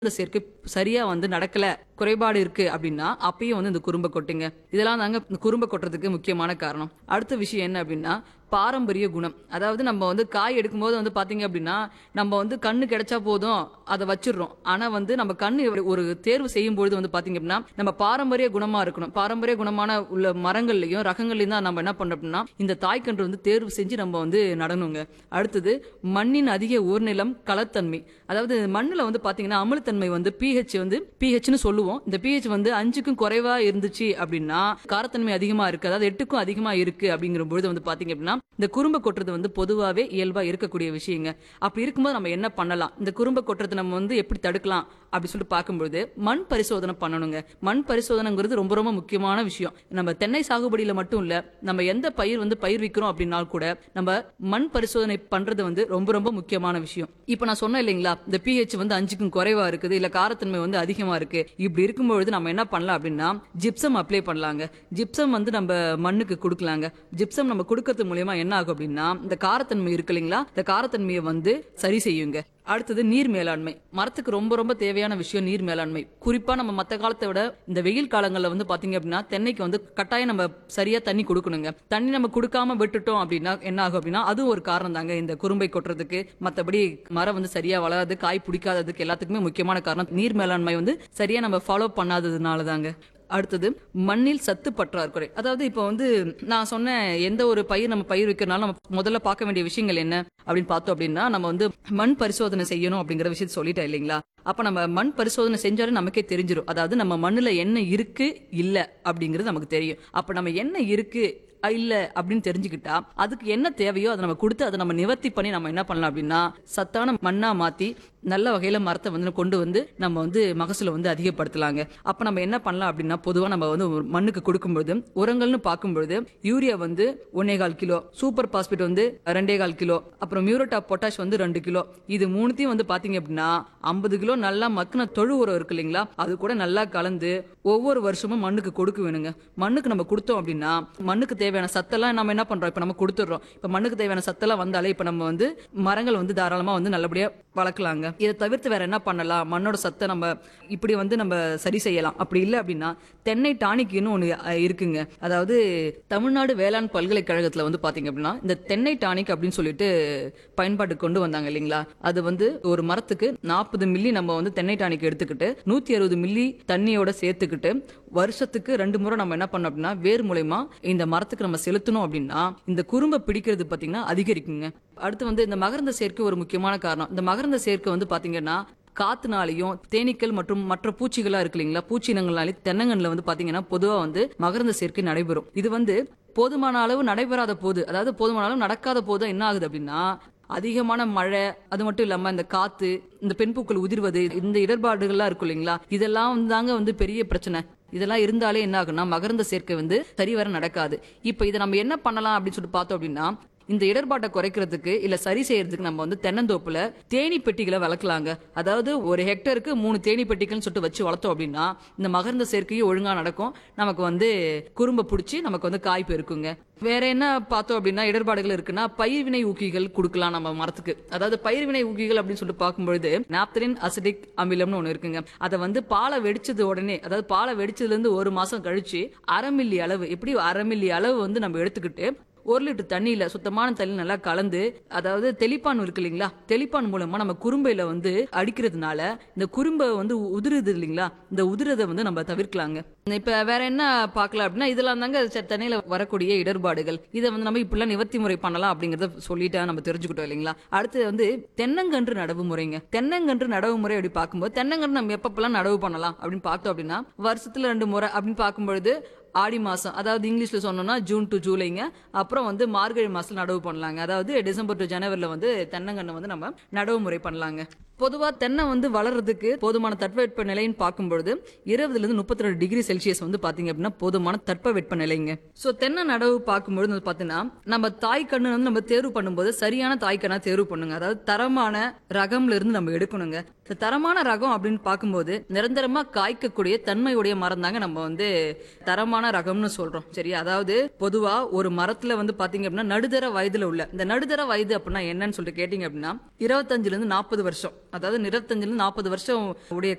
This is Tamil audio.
இந்த சேர்க்கை சரியா வந்து நடக்கல குறைபாடு இருக்கு அப்படின்னா அப்பயும் வந்து இந்த குறும்பை கொட்டுங்க இதெல்லாம் தாங்க இந்த குறும்பை கொட்டுறதுக்கு முக்கியமான காரணம் அடுத்த விஷயம் என்ன அப்படின்னா பாரம்பரிய குணம் அதாவது நம்ம வந்து காய் எடுக்கும்போது வந்து பாத்தீங்க அப்படின்னா நம்ம வந்து கண்ணு கிடைச்சா போதும் அதை வச்சிடுறோம் ஆனா வந்து நம்ம கண்ணு ஒரு- ஒரு தேர்வு செய்யும் பொழுது வந்து பாத்தீங்க அப்படின்னா நம்ம பாரம்பரிய குணமா இருக்கணும் பாரம்பரிய குணமான உள்ள மரங்கள்லயும் ரகங்கள்லயும் தான் நம்ம என்ன பண்ணோம் அப்படின்னா இந்த தாய்க்கன்று வந்து தேர்வு செஞ்சு நம்ம வந்து நடணுங்க அடுத்தது மண்ணின் அதிக ஊர்நிலம் கலத்தன்மை அதாவது மண்ணுல வந்து பாத்தீங்கன்னா அமிலத்தன்மை வந்து பிஹெச் வந்து பிஹெச்னு சொல்லுவோம் இந்த பிஹெச் வந்து அஞ்சுக்கும் குறைவா இருந்துச்சு அப்படின்னா காரத்தன்மை அதிகமா இருக்கு அதாவது எட்டுக்கும் அதிகமா இருக்கு அப்படிங்கிற பொழுது வந்து பாத்தீங்க அப்படின்னா இந்த குறும்பை கொட்டுறது வந்து பொதுவாவே இயல்பா இருக்கக்கூடிய விஷயங்க அப்படி இருக்கும்போது நம்ம என்ன பண்ணலாம் இந்த குறும்பை கொட்டுறது நம்ம வந்து எப்படி தடுக்கலாம் அப்படி சொல்லிட்டு பார்க்கும்பொழுது மண் பரிசோதனை பண்ணணுங்க மண் பரிசோதனைங்கிறது ரொம்ப ரொம்ப முக்கியமான விஷயம் நம்ம தென்னை சாகுபடியில மட்டும் இல்ல நம்ம எந்த பயிர் வந்து பயிர் விக்கிறோம் அப்படின்னா கூட நம்ம மண் பரிசோதனை பண்றது வந்து ரொம்ப ரொம்ப முக்கியமான விஷயம் இப்போ நான் சொன்னேன் இல்லைங்களா இந்த பிஹெச் வந்து அஞ்சுக்கும் குறைவா இருக்குது இல்ல காரத்தன்மை வந்து அதிகமா இருக்கு இப்படி இருக்கும்பொழுது நம்ம என்ன பண்ணலாம் அப்படின்னா ஜிப்சம் அப்ளை பண்ணலாங்க ஜிப்சம் வந்து நம்ம மண்ணுக்கு கொடுக்கலாங்க ஜிப்சம் நம்ம கொடுக்கறது மூலியமா என்ன ஆகும் அப்படின்னா இந்த காரத்தன்மை இருக்கு இல்லைங்களா இந்த காரத்தன்மையை வந்து சரி செய்யுங்க அடுத்தது நீர் மேலாண்மை மரத்துக்கு ரொம்ப ரொம்ப தேவையான விஷயம் நீர் மேலாண்மை குறிப்பா நம்ம மத்த காலத்தை விட இந்த வெயில் காலங்கள்ல வந்து பாத்தீங்க அப்படின்னா தென்னைக்கு வந்து கட்டாயம் நம்ம சரியா தண்ணி கொடுக்கணுங்க தண்ணி நம்ம கொடுக்காம விட்டுட்டோம் அப்படின்னா என்ன ஆகும் அப்படின்னா அதுவும் ஒரு காரணம் தாங்க இந்த குறும்பை கொட்டுறதுக்கு மத்தபடி மரம் வந்து சரியா வளராது காய் பிடிக்காததுக்கு எல்லாத்துக்குமே முக்கியமான காரணம் நீர் மேலாண்மை வந்து சரியா நம்ம ஃபாலோ பண்ணாததுனால தாங்க அடுத்தது மண்ணில் சத்து பற்றாக்குறை அதாவது இப்போ வந்து நான் சொன்ன எந்த ஒரு பயிர் நம்ம பயிர் வைக்கிறனாலும் நம்ம முதல்ல பார்க்க வேண்டிய விஷயங்கள் என்ன அப்படின்னு பார்த்தோம் அப்படின்னா நம்ம வந்து மண் பரிசோதனை செய்யணும் அப்படிங்கிற விஷயத்த சொல்லிட்டேன் இல்லைங்களா அப்ப நம்ம மண் பரிசோதனை செஞ்சாலே நமக்கே தெரிஞ்சிடும் அதாவது நம்ம மண்ணுல என்ன இருக்கு இல்ல அப்படிங்கிறது நமக்கு தெரியும் அப்ப நம்ம என்ன இருக்கு அஹ் இல்ல அப்படின்னு தெரிஞ்சுக்கிட்டா அதுக்கு என்ன தேவையோ அதை நம்ம கொடுத்து அதை நம்ம நிவர்த்தி பண்ணி நம்ம என்ன பண்ணலாம் அப்படின்னா சத்தான மண்ணா மாத்தி நல்ல வகையில மரத்தை வந்து கொண்டு வந்து நம்ம வந்து மகசூலை வந்து அதிகப்படுத்தலாங்க அப்ப நம்ம என்ன பண்ணலாம் அப்படின்னா பொதுவா நம்ம வந்து ஒரு மண்ணுக்கு கொடுக்கும்பொழுது உரங்கள்னு பார்க்கும்பொழுது யூரியா வந்து ஒன்னே கால் கிலோ சூப்பர் பாஸ்பேட் வந்து ரெண்டே கால் கிலோ அப்புறம் மியூரட் ஆஃப் பொட்டாஷ் வந்து ரெண்டு கிலோ இது மூணுத்தையும் வந்து பாத்தீங்க அப்படின்னா ஐம்பது கிலோ நல்லா மக்கின தொழு உரம் இருக்கு இல்லைங்களா அது கூட நல்லா கலந்து ஒவ்வொரு வருஷமும் மண்ணுக்கு கொடுக்க வேணுங்க மண்ணுக்கு நம்ம கொடுத்தோம் அப்படின்னா மண்ணுக்கு தேவையான சத்தெல்லாம் நம்ம என்ன பண்றோம் இப்ப நம்ம கொடுத்துடுறோம் இப்ப மண்ணுக்கு தேவையான சத்தெல்லாம் வந்தாலே இப்ப நம்ம வந்து மரங்கள் வந்து தாராளமா வந்து நல்லபடியா வளர்க்கலாங்க இதை தவிர்த்து வேற என்ன பண்ணலாம் மண்ணோட சத்தை நம்ம இப்படி வந்து நம்ம சரி செய்யலாம் அப்படி இல்லை அப்படின்னா தென்னை டானிக்னு ஒன்று இருக்குங்க அதாவது தமிழ்நாடு வேளாண் பல்கலைக்கழகத்துல வந்து பாத்தீங்க அப்படின்னா இந்த தென்னை டானிக் அப்படின்னு சொல்லிட்டு பயன்பாட்டுக்கு கொண்டு வந்தாங்க இல்லைங்களா அது வந்து ஒரு மரத்துக்கு நாற்பது மில்லி நம்ம வந்து தென்னை டானிக் எடுத்துக்கிட்டு நூத்தி அறுபது மில்லி தண்ணியோட சேர்த்துக்கிட்டு வருஷத்துக்கு ரெண்டு முறை நம்ம என்ன பண்ணோம் அப்படின்னா வேர் மூலயமா இந்த மரத்துக்கு நம்ம செலுத்தணும் அப்படின்னா இந்த குறும்பை பிடிக்கிறது பாத்தீங்கன்னா அதிகரிக்குங்க அடுத்து வந்து இந்த மகரந்த சேர்க்கை ஒரு முக்கியமான காரணம் இந்த மகரந்த சேர்க்கை வந்து பாத்தீங்கன்னா காத்துனாலையும் தேனீக்கள் மற்றும் மற்ற பூச்சிகளா இருக்கு இல்லைங்களா பூச்சினங்கள்னாலே தென்னங்கன்ல வந்து பாத்தீங்கன்னா பொதுவா வந்து மகரந்த சேர்க்கை நடைபெறும் இது வந்து போதுமான அளவு நடைபெறாத போது அதாவது போதுமான அளவு நடக்காத போது என்ன ஆகுது அப்படின்னா அதிகமான மழை அது மட்டும் இல்லாம இந்த காத்து இந்த பெண் பூக்கள் உதிர்வது இந்த இடர்பாடுகள்லாம் இருக்கும் இல்லைங்களா இதெல்லாம் வந்து தாங்க வந்து பெரிய பிரச்சனை இதெல்லாம் இருந்தாலே என்ன ஆகும்னா மகரந்த சேர்க்கை வந்து சரிவர நடக்காது இப்ப இதை நம்ம என்ன பண்ணலாம் அப்படின்னு சொல்லிட்டு பார்த்தோம் அப்படின்னா இந்த இடர்பாட்டை குறைக்கிறதுக்கு இல்ல சரி செய்யறதுக்கு நம்ம வந்து தென்னந்தோப்புல தேனி பெட்டிகளை வளர்க்கலாங்க அதாவது ஒரு ஹெக்டருக்கு மூணு தேனி பெட்டிகள்னு சொல்லிட்டு வச்சு வளர்த்தோம் அப்படின்னா இந்த மகரந்த சேர்க்கையும் ஒழுங்கா நடக்கும் நமக்கு வந்து குறும்ப பிடிச்சி நமக்கு வந்து காய் பெருக்குங்க வேற என்ன பார்த்தோம் அப்படின்னா இடர்பாடுகள் இருக்குன்னா பயிர்வினை ஊக்கிகள் கொடுக்கலாம் நம்ம மரத்துக்கு அதாவது பயிர்வினை ஊக்கிகள் அப்படின்னு சொல்லிட்டு பார்க்கும்பொழுது நாப்தலின் அசிடிக் அமிலம்னு ஒன்று இருக்குங்க அதை வந்து பாலை வெடிச்சது உடனே அதாவது பாலை வெடிச்சதுல இருந்து ஒரு மாசம் கழிச்சு அரை மில்லி அளவு எப்படி அரை மில்லி அளவு வந்து நம்ம எடுத்துக்கிட்டு ஒரு லிட்டர் தண்ணியில சுத்தமான தண்ணி நல்லா கலந்து அதாவது தெளிப்பான் இருக்கு இல்லைங்களா தெளிப்பான் மூலமா நம்ம குறும்பையில வந்து அடிக்கிறதுனால இந்த குறும்பை வந்து உதிருது இல்லைங்களா இந்த உதிரதை வந்து நம்ம தவிர்க்கலாங்க இப்ப வேற என்ன பார்க்கலாம் அப்படின்னா இதெல்லாம் தாங்க ச- தண்ணியில வரக்கூடிய இடர்பாடுகள் இதை வந்து நம்ம இப்படிலாம் நிவர்த்தி முறை பண்ணலாம் அப்படிங்கறத சொல்லிட்டா நம்ம தெரிஞ்சுக்கிட்டோம் இல்லைங்களா அடுத்து வந்து தென்னங்கன்று நடவு முறைங்க தென்னங்கன்று நடவு முறை அப்படி பார்க்கும்போது தென்னங்கன்று நம்ம எப்பப்பெல்லாம் நடவு பண்ணலாம் அப்படின்னு பார்த்தோம் அப்படின்னா வருஷத்துல ரெண்டு முறை அப்படின்னு பார்க்கும்பொழுது ஆடி மாசம் அதாவது இங்கிலீஷ்ல சொன்னோம்னா ஜூன் டு ஜூலைங்க அப்புறம் வந்து மார்கழி மாசம் நடவு பண்ணலாங்க அதாவது டிசம்பர் டு ஜனவரில வந்து தென்னங்கன்று வந்து நம்ம நடவு முறை பண்ணலாங்க பொதுவா தென்னை வந்து வளர்றதுக்கு போதுமான தட்பவெட்ப நிலைன்னு பார்க்கும்பொழுது இருபதுல இருந்து முப்பத்தி ரெண்டு டிகிரி செல்சியஸ் வந்து பாத்தீங்க அப்படின்னா போதுமான தட்பவெட்ப நிலைங்க சோ தென்னை நடவு பார்க்கும்பொழுது வந்து பாத்தீங்கன்னா நம்ம தாய் கண்ணு வந்து நம்ம தேர்வு பண்ணும்போது சரியான தாய் கண்ணா தேர்வு பண்ணுங்க அதாவது தரமான ரகம்ல இருந்து நம்ம எடுக்கணுங்க இந்த தரமான ரகம் அப்படின்னு பார்க்கும்போது நிரந்தரமா காய்க்கக்கூடிய தன்மையுடைய மரம் தாங்க நம்ம வந்து தரமான ரகம்னு சொல்றோம் சரி அதாவது பொதுவா ஒரு மரத்துல வந்து பாத்தீங்க அப்படின்னா நடுத்தர வயதுல உள்ள இந்த நடுத்தர வயது அப்படின்னா என்னன்னு சொல்லிட்டு கேட்டீங்க அப்படின்னா இருபத்தஞ்சுல இருந்து நாற்பது வருஷம் அதாவது இருபத்தஞ்சுல இருந்து நாற்பது வருஷம் உடைய